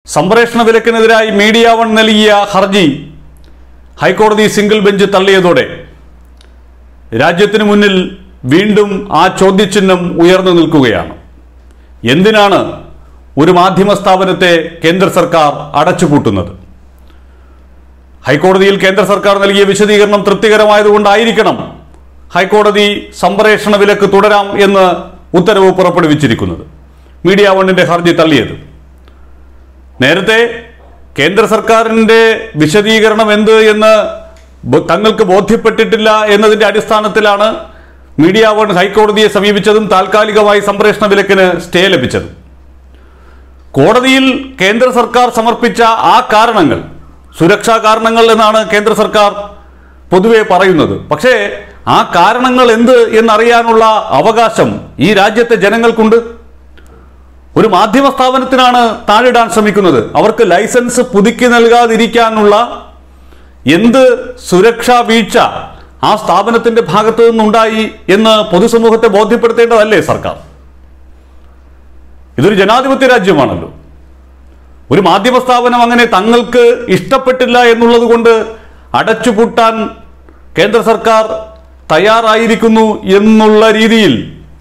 സംപ്രേഷണ വിലക്കിനെതിരായി media one നൽകിയ ഹർജി ഹൈക്കോടതി സിംഗിൾ ബെഞ്ച് തള്ളിയതോടെ രാജ്യത്തിന് മുന്നിൽ വീണ്ടും ആ ചോദ്യചിഹ്നം ഉയർന്നു നിൽക്കുകയാണ് എന്തിനാണ് ഒരു മാധ്യമ സ്ഥാപനത്തെ കേന്ദ്ര സർക്കാർ അടച്ചുപൂട്ടുന്നത് ഹൈക്കോടതിയിൽ കേന്ദ്ര സർക്കാർ നൽകിയ വിശദീകരണം തൃപ്തികരമായതുകൊണ്ടായിരിക്കണം ഹൈക്കോടതി സംപ്രേഷണ വിലക്ക് തുടരാം എന്ന് ഉത്തരവ് പുറപ്പെടുവിച്ചിരിക്കുന്നത് മീഡിയ വണ്ണിന്റെ ഹർജി തള്ളിയത് നേരത്തെ കേന്ദ്ര സർക്കാരിന്റെ വിശദീകരണം എന്ത് എന്ന് ബോ- തങ്ങൾക്ക് ബോധ്യപ്പെട്ടിട്ടില്ല എന്നതിന്റെ അടിസ്ഥാനത്തിലാണ് മീഡിയ വൺ ഹൈക്കോടതിയെ സമീപിച്ചതും താൽക്കാലികമായി സംപ്രേഷണ വിലക്കിന് സ്റ്റേ ലഭിച്ചതും കോടതിയിൽ കേന്ദ്ര സർക്കാർ സമർപ്പിച്ച ആ കാരണങ്ങൾ സുരക്ഷാ കാരണങ്ങൾ എന്നാണ് കേന്ദ്ര സർക്കാർ പൊതുവെ പറയുന്നത് പക്ഷേ ആ കാരണങ്ങൾ എന്ത് എന്നറിയാനുള്ള അവകാശം ഈ രാജ്യത്തെ ജനങ്ങൾക്കുണ്ട് ഒരു മാധ്യമ സ്ഥാപനത്തിനാണ് താഴിടാൻ ശ്രമിക്കുന്നത് അവർക്ക് ലൈസൻസ് പുതുക്കി നൽകാതിരിക്കാനുള്ള എന്ത് സുരക്ഷാ വീഴ്ച ആ സ്ഥാപനത്തിന്റെ ഭാഗത്തു നിന്നുണ്ടായി എന്ന് പൊതുസമൂഹത്തെ ബോധ്യപ്പെടുത്തേണ്ടതല്ലേ സർക്കാർ ഇതൊരു ജനാധിപത്യ രാജ്യമാണല്ലോ ഒരു മാധ്യമ സ്ഥാപനം അങ്ങനെ തങ്ങൾക്ക് ഇഷ്ടപ്പെട്ടില്ല എന്നുള്ളത് കൊണ്ട് അടച്ചുപൂട്ടാൻ കേന്ദ്ര സർക്കാർ തയ്യാറായിരിക്കുന്നു എന്നുള്ള രീതിയിൽ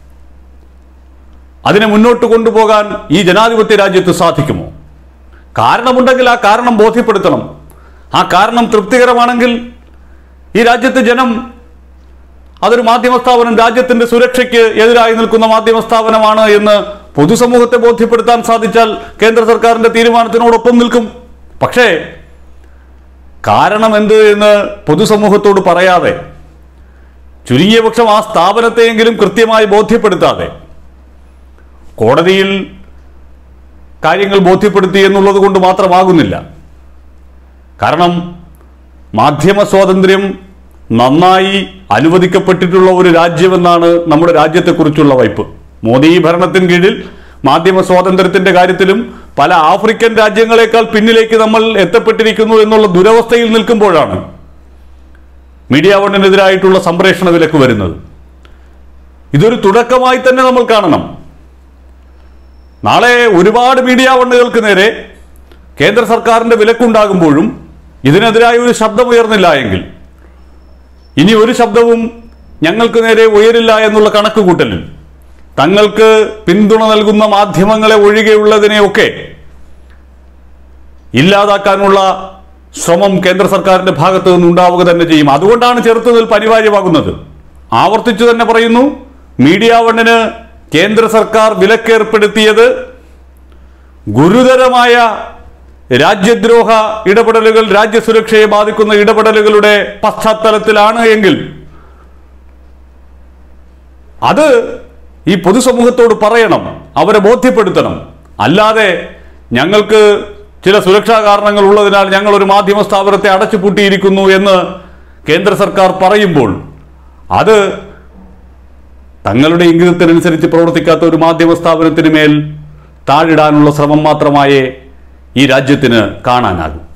അതിനെ മുന്നോട്ട് കൊണ്ടുപോകാൻ ഈ ജനാധിപത്യ രാജ്യത്ത് സാധിക്കുമോ കാരണമുണ്ടെങ്കിൽ ആ കാരണം ബോധ്യപ്പെടുത്തണം ആ കാരണം തൃപ്തികരമാണെങ്കിൽ ഈ രാജ്യത്തെ ജനം അതൊരു മാധ്യമ സ്ഥാപനം രാജ്യത്തിന്റെ സുരക്ഷയ്ക്ക് എതിരായി നിൽക്കുന്ന മാധ്യമ സ്ഥാപനമാണ് എന്ന് പൊതുസമൂഹത്തെ ബോധ്യപ്പെടുത്താൻ സാധിച്ചാൽ കേന്ദ്ര സർക്കാരിന്റെ തീരുമാനത്തിനോടൊപ്പം നിൽക്കും പക്ഷേ കാരണം എന്ത് എന്ന് പൊതുസമൂഹത്തോട് പറയാതെ ചുരുങ്ങിയ പക്ഷം ആ സ്ഥാപനത്തെയെങ്കിലും കൃത്യമായി ബോധ്യപ്പെടുത്താതെ കോടതിയിൽ കാര്യങ്ങൾ ബോധ്യപ്പെടുത്തി എന്നുള്ളത് കൊണ്ട് മാത്രമാകുന്നില്ല കാരണം മാധ്യമ സ്വാതന്ത്ര്യം നന്നായി അനുവദിക്കപ്പെട്ടിട്ടുള്ള ഒരു രാജ്യമെന്നാണ് നമ്മുടെ രാജ്യത്തെക്കുറിച്ചുള്ള വൈപ്പ് മോദി ഭരണത്തിന് കീഴിൽ മാധ്യമ സ്വാതന്ത്ര്യത്തിന്റെ കാര്യത്തിലും പല ആഫ്രിക്കൻ രാജ്യങ്ങളെക്കാൾ പിന്നിലേക്ക് നമ്മൾ എത്തപ്പെട്ടിരിക്കുന്നു എന്നുള്ള ദുരവസ്ഥയിൽ നിൽക്കുമ്പോഴാണ് മീഡിയ വണ്ണിനെതിരായിട്ടുള്ള സംപ്രേഷണ വിലക്ക് വരുന്നത് ഇതൊരു തുടക്കമായി തന്നെ നമ്മൾ കാണണം നാളെ ഒരുപാട് മീഡിയ വണ്ണുകൾക്ക് നേരെ കേന്ദ്ര സർക്കാരിന്റെ വിലക്കുണ്ടാകുമ്പോഴും ഇതിനെതിരായ ഒരു ശബ്ദമുയർന്നില്ല എങ്കിൽ ഇനി ഒരു ശബ്ദവും ഞങ്ങൾക്ക് നേരെ ഉയരില്ല എന്നുള്ള കണക്ക് കൂട്ടലിൽ തങ്ങൾക്ക് പിന്തുണ നൽകുന്ന മാധ്യമങ്ങളെ ഒഴികെയുള്ളതിനെയൊക്കെ ഇല്ലാതാക്കാനുള്ള ശ്രമം കേന്ദ്ര സർക്കാരിന്റെ ഭാഗത്ത് നിന്ന് ഉണ്ടാവുക തന്നെ ചെയ്യും അതുകൊണ്ടാണ് ചെറുത്തുനിൽപ്പ് അനിവാര്യമാകുന്നത് ആവർത്തിച്ചു തന്നെ പറയുന്നു മീഡിയ വണ്ണിന് കേന്ദ്ര സർക്കാർ വിലക്കേർപ്പെടുത്തിയത് ഗുരുതരമായ രാജ്യദ്രോഹ ഇടപെടലുകൾ രാജ്യസുരക്ഷയെ ബാധിക്കുന്ന ഇടപെടലുകളുടെ പശ്ചാത്തലത്തിലാണ് എങ്കിൽ അത് ഈ പൊതുസമൂഹത്തോട് പറയണം അവരെ ബോധ്യപ്പെടുത്തണം അല്ലാതെ ഞങ്ങൾക്ക് ചില സുരക്ഷാ കാരണങ്ങൾ ഉള്ളതിനാൽ ഞങ്ങൾ ഒരു മാധ്യമ സ്ഥാപനത്തെ അടച്ചുപൂട്ടിയിരിക്കുന്നു എന്ന് കേന്ദ്ര സർക്കാർ പറയുമ്പോൾ അത് തങ്ങളുടെ ഇംഗിതത്തിനനുസരിച്ച് പ്രവർത്തിക്കാത്ത ഒരു മാധ്യമ സ്ഥാപനത്തിന് മേൽ താഴിടാനുള്ള ശ്രമം മാത്രമായേ ഈ രാജ്യത്തിന് കാണാനാകും